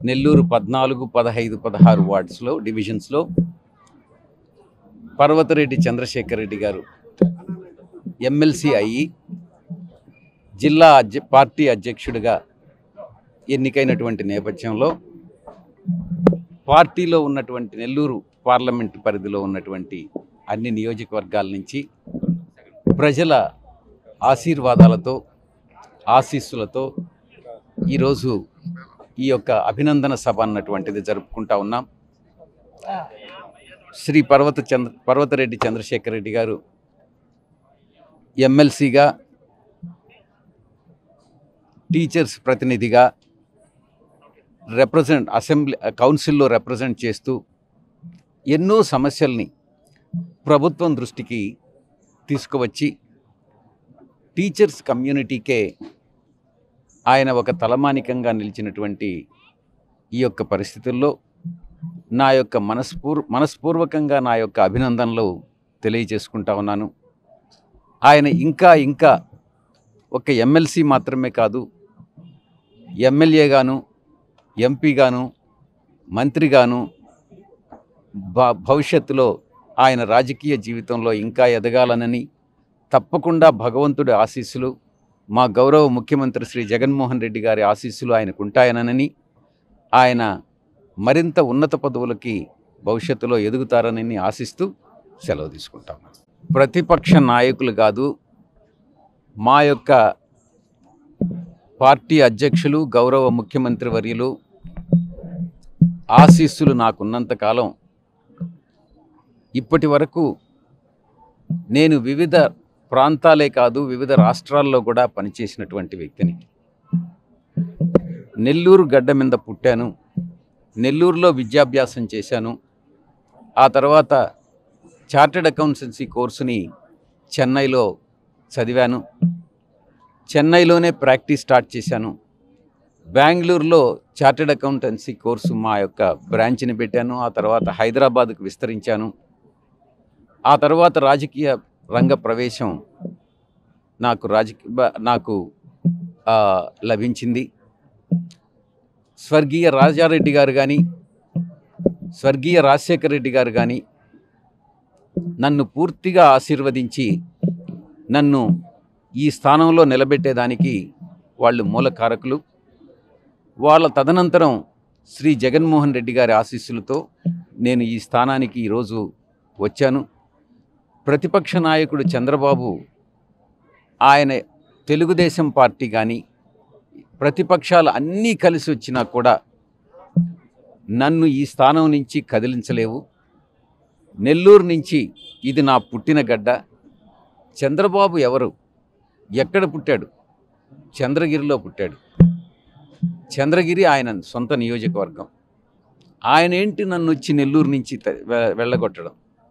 నెల్లూరు పద్నాలుగు పదహైదు పదహారు వార్డ్స్లో డివిజన్స్లో పర్వతరెడ్డి చంద్రశేఖర్ రెడ్డి గారు ఎమ్మెల్సీ అయ్యి జిల్లా అధ్య పార్టీ అధ్యక్షుడిగా ఎన్నికైనటువంటి నేపథ్యంలో పార్టీలో ఉన్నటువంటి నెల్లూరు పార్లమెంటు పరిధిలో ఉన్నటువంటి అన్ని నియోజకవర్గాల నుంచి ప్రజల ఆశీర్వాదాలతో ఆశీస్సులతో ఈరోజు ఈ యొక్క అభినందన సభ అన్నటువంటిది జరుపుకుంటా ఉన్నాం శ్రీ పర్వత చంద్ర పర్వతరెడ్డి చంద్రశేఖర్ రెడ్డి గారు ఎమ్మెల్సీగా టీచర్స్ ప్రతినిధిగా రిప్రజెంట్ అసెంబ్లీ కౌన్సిల్లో రిప్రజెంట్ చేస్తూ ఎన్నో సమస్యల్ని ప్రభుత్వం దృష్టికి తీసుకువచ్చి టీచర్స్ కమ్యూనిటీకే ఆయన ఒక తలమానికంగా నిలిచినటువంటి ఈ యొక్క పరిస్థితుల్లో నా యొక్క మనస్పూర్ మనస్పూర్వకంగా నా యొక్క అభినందనలు తెలియజేసుకుంటా ఉన్నాను ఆయన ఇంకా ఇంకా ఒక ఎమ్మెల్సీ మాత్రమే కాదు ఎమ్మెల్యేగాను ఎంపీగాను మంత్రిగాను భ భవిష్యత్తులో ఆయన రాజకీయ జీవితంలో ఇంకా ఎదగాలనని తప్పకుండా భగవంతుడి ఆశీస్సులు మా గౌరవ ముఖ్యమంత్రి శ్రీ జగన్మోహన్ రెడ్డి గారి ఆశీస్సులు ఆయనకు ఉంటాయనని ఆయన మరింత ఉన్నత పదవులకి భవిష్యత్తులో ఎదుగుతారనని ఆశిస్తూ సెలవు తీసుకుంటాం ప్రతిపక్ష నాయకులు కాదు మా యొక్క పార్టీ అధ్యక్షులు గౌరవ ముఖ్యమంత్రి వర్యులు ఆశీస్సులు నాకున్నంతకాలం ఇప్పటి వరకు నేను వివిధ ప్రాంతాలే కాదు వివిధ రాష్ట్రాల్లో కూడా పనిచేసినటువంటి వ్యక్తిని నెల్లూరు గడ్డ మీద పుట్టాను నెల్లూరులో విద్యాభ్యాసం చేశాను ఆ తర్వాత చార్టెడ్ అకౌంటెన్సీ కోర్సుని చెన్నైలో చదివాను చెన్నైలోనే ప్రాక్టీస్ స్టార్ట్ చేశాను బెంగళూరులో చార్టెడ్ అకౌంటెన్సీ కోర్సు మా యొక్క బ్రాంచ్ని పెట్టాను ఆ తర్వాత హైదరాబాద్కు విస్తరించాను ఆ తర్వాత రాజకీయ రంగ ప్రవేశం నాకు రాజకీయ బ- నాకు ఆ, లభించింది స్వర్గీయ రాజారెడ్డి గారు కానీ స్వర్గీయ రాజశేఖర రెడ్డి గారు కానీ నన్ను పూర్తిగా ఆశీర్వదించి నన్ను ఈ స్థానంలో నిలబెట్టేదానికి వాళ్ళు మూలకారకులు వాళ్ళ తదనంతరం శ్రీ జగన్మోహన్ రెడ్డి గారి ఆశీస్సులతో నేను ఈ స్థానానికి ఈరోజు వచ్చాను ప్రతిపక్ష నాయకుడు చంద్రబాబు ఆయన తెలుగుదేశం పార్టీ కానీ ప్రతిపక్షాలు అన్నీ కలిసి వచ్చినా కూడా నన్ను ఈ స్థానం నుంచి కదిలించలేవు నెల్లూరు నుంచి ఇది నా పుట్టిన గడ్డ చంద్రబాబు ఎవరు ఎక్కడ పుట్టాడు చంద్రగిరిలో పుట్టాడు చంద్రగిరి ఆయన సొంత నియోజకవర్గం ఆయన ఏంటి నన్ను వచ్చి నెల్లూరు నుంచి త- వె- వెళ్ళగొట్టడం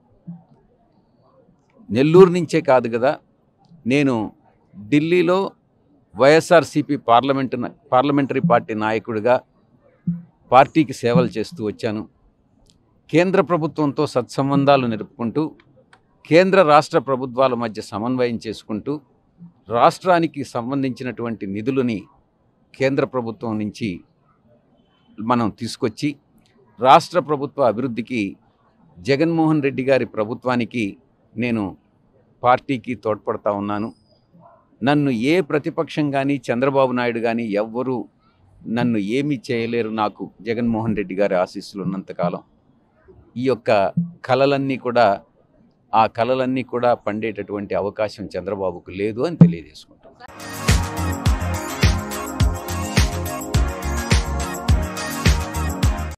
నెల్లూరు నుంచే కాదు కదా నేను ఢిల్లీలో వైఎస్ఆర్సీపీ పార్లమెంటు నా- పార్లమెంటరీ పార్టీ నాయకుడిగా పార్టీకి సేవలు చేస్తూ వచ్చాను కేంద్ర ప్రభుత్వంతో సత్సంబంధాలు నిలుపుకుంటూ కేంద్ర రాష్ట్ర ప్రభుత్వాల మధ్య సమన్వయం చేసుకుంటూ రాష్ట్రానికి సంబంధించినటువంటి నిధులని కేంద్ర ప్రభుత్వం నుంచి మనం తీసుకొచ్చి రాష్ట్ర ప్రభుత్వ అభివృద్ధికి జగన్మోహన్ రెడ్డి గారి ప్రభుత్వానికి నేను పార్టీకి తోడ్పడతా ఉన్నాను నన్ను ఏ ప్రతిపక్షం కానీ చంద్రబాబు నాయుడు కానీ ఎవ్వరూ నన్ను ఏమీ చేయలేరు నాకు జగన్మోహన్ రెడ్డి గారి ఆశీస్సులు ఉన్నంతకాలం ఈ యొక్క కళలన్నీ కూడా ఆ కళలన్నీ కూడా పండేటటువంటి అవకాశం చంద్రబాబుకు లేదు అని తెలియజేసుకుంటాను